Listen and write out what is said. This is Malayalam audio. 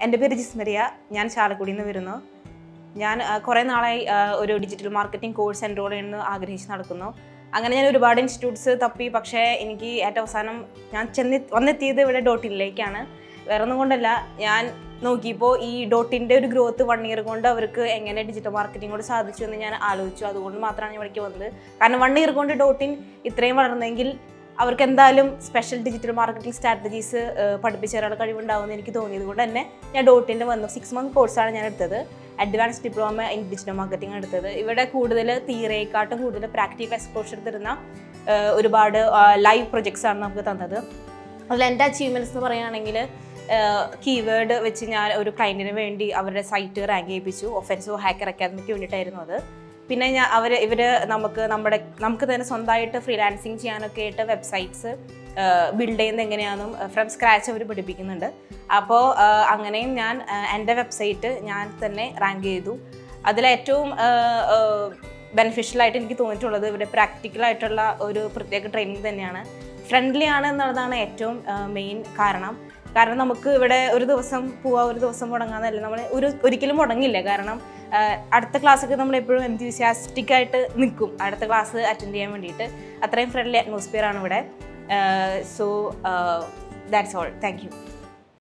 എൻ്റെ പേര് ജിസ്മരിയ ഞാൻ ചാലക്കുടിയിൽ നിന്ന് വരുന്നു ഞാൻ ആ, കുറേ നാളായി ആ, ഒരു ഡിജിറ്റൽ മാർക്കറ്റിംഗ് കോഴ്സ് എൻറോൾ ചെയ്യുന്നത് ആഗ്രഹിച്ച് നടക്കുന്നു അങ്ങനെ ഞാൻ ഒരുപാട് ഇൻസ്റ്റിറ്റ്യൂട്ട്സ് തപ്പി പക്ഷേ എനിക്ക് ഏറ്റവും അവസാനം ഞാൻ ചെന്ന് വന്നെത്തിയത് ഇവിടെ ഡോട്ടിനിലേക്കാണ് വേറെ ഒന്നും കൊണ്ടല്ല ഞാൻ നോക്കിയപ്പോൾ ഈ ഡോട്ടിൻ്റെ ഒരു ഗ്രോത്ത് വൺ ഇയർ കൊണ്ട് അവർക്ക് എങ്ങനെ ഡിജിറ്റൽ മാർക്കറ്റിംഗ് കൊണ്ട് സാധിച്ചു എന്ന് ഞാൻ ആലോചിച്ചു അതുകൊണ്ട് മാത്രമാണ് ഞാൻ ഇവിടേക്ക് വന്നത് കാരണം വൺ ഇയർ കൊണ്ട് ഡോട്ടിൻ ഇത്രയും വളർന്നെങ്കിൽ അവർക്ക് എന്തായാലും സ്പെഷ്യൽ ഡിജിറ്റൽ മാർക്കറ്റിംഗ് സ്ട്രാറ്റജീസ് പഠിപ്പിച്ചു തരാനുള്ള കഴിവുണ്ടാവുമെന്ന് എനിക്ക് തോന്നിയത് കൊണ്ട് തന്നെ ഞാൻ ഡോട്ടിൻ്റെ വന്നു സിക്സ് മന്ത് കോഴ്സാണ് ഞാൻ എടുത്തത് advance diploma in digital marketing എടുത്തത് ഇവിടെ കൂടുതൽ തീരെക്കാട്ടും കൂടുതൽ പ്രാക്ടിക്കൽ എക്സ്പോഷർ തരുന്ന ആ, ഒരുപാട് ലൈവ് പ്രൊജക്ട്സ് ആണ് നമുക്ക് തന്നത് അതിൽ എൻ്റെ അച്ചീവ്മെൻറ്റ്സ് എന്ന് പറയുകയാണെങ്കിൽ കീവേഡ് വെച്ച് ഞാൻ ഒരു ക്ലയൻറ്റിന് വേണ്ടി അവരുടെ സൈറ്റ് റാങ്ക് ചെയ്യിപ്പിച്ചു ഒഫൻസോ ഹാക്കർ അക്കാദമിക്ക് വേണ്ടിയിട്ടായിരുന്നു അത് പിന്നെ ഞാൻ അവർ ഇവർ നമുക്ക് നമ്മുടെ നമുക്ക് തന്നെ സ്വന്തമായിട്ട് ഫ്രീലാൻസിങ് ചെയ്യാനൊക്കെ ആയിട്ട് വെബ്സൈറ്റ്സ് ബിൽഡ് ചെയ്യുന്നത് എങ്ങനെയാണെന്നും ഫ്രം സ്ക്രാച്ച് അവർ പഠിപ്പിക്കുന്നുണ്ട് അപ്പോൾ അങ്ങനെയും ഞാൻ ആ, എൻ്റെ വെബ്സൈറ്റ് ഞാൻ തന്നെ റാങ്ക് ചെയ്തു അതിലേറ്റവും ബെനിഫിഷ്യൽ ആയിട്ട് എനിക്ക് തോന്നിയിട്ടുള്ളത് ഇവിടെ പ്രാക്ടിക്കൽ ആയിട്ടുള്ള ഒരു പ്രത്യേക ട്രെയിനിങ് തന്നെയാണ് ഫ്രണ്ട്ലി ആണ് എന്നുള്ളതാണ് ഏറ്റവും മെയിൻ കാരണം കാരണം നമുക്ക് ഇവിടെ ഒരു ദിവസം പോവാ ഒരു ദിവസം മുടങ്ങാന്നല്ല നമ്മൾ ഒരു ഒരിക്കലും മുടങ്ങില്ല കാരണം ആ, അടുത്ത ക്ലാസ്സൊക്കെ നമ്മൾ എപ്പോഴും എൻത്യൂസിയാസ്റ്റിക് ആയിട്ട് നിൽക്കും അടുത്ത ക്ലാസ് അറ്റൻഡ് ചെയ്യാൻ വേണ്ടിയിട്ട് അത്രയും ഫ്രണ്ട്ലി അറ്റ്മോസ്ഫിയർ ആണ് ഇവിടെ so that's all thank U